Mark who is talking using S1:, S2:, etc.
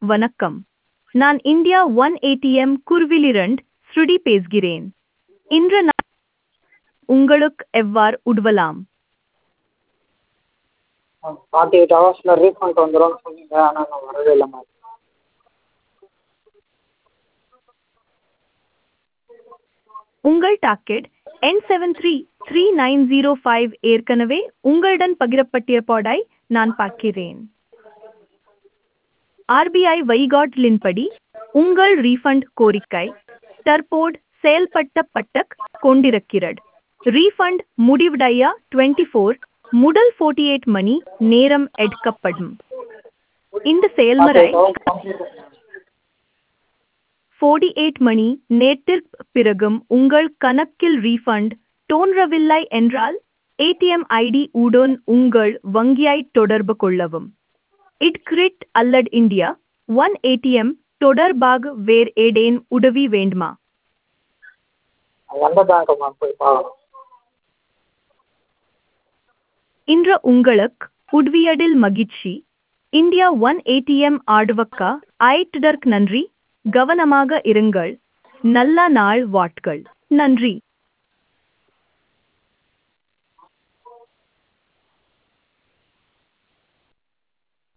S1: வணக்கம் நான் India one ATM குர்விலிரண்ட் ஸ்ருதி பேசுகிறேன் இன்று நான் உங்களுக்கு எவ்வாறு உதவலாம்
S2: ஃபார்ட்டி எயிட் ஹவர்ஸில் ரீஃபண்ட் வந்துரும்னு சொன்னீங்க ஆனால் இன்னும் வரவே இல்லை மேம்
S1: உங்கள் டாக்கெட் என் seven three three nine zero five ஏற்கனவே உங்களுடன் பகிரப்பட்டிருப்பதை நான் பார்க்கிறேன் ஆர்பிஐ வழிகாட்டலின்படி உங்கள் ரீஃபண்ட் கோரிக்கை தற்போது செயல்பட்டப்பட்ட கொண்டிருக்கிறது ரீஃபண்ட் முடிவடைய டுவெண்ட்டி ஃபோர் முதல் ஃபோர்ட்டி எயிட் மணி நேரம் எடுக்கப்படும் இந்த செயல்முறை ஃபோர்ட்டி எயிட் மணி நேரத்திற்கு பிறகும் உங்கள் கணக்கில் ரீஃபண்ட் தோன்றவில்லை என்றால் ஏடிஎம் ஐடி உடன் உங்கள் வங்கியை தொடர்பு கொள்ளவும் இட்கிரிட் அல்லது இந்தியா ஒன் ஏடிஎம் தொடர்பாக வேறு ஏதேன் உதவி வேண்டுமா
S2: எந்த பேங்க்கு மேம் போய் பார்க்கணும்
S1: இன்று உங்களுக்கு உதவியதில் மகிழ்ச்சி இந்தியா ஒன் ஏடிஎம் ஆடுவக்கா ஆயிட்டதற்கு நன்றி கவனமாக இருங்கள் நல்ல நாள் வாட்கள் நன்றி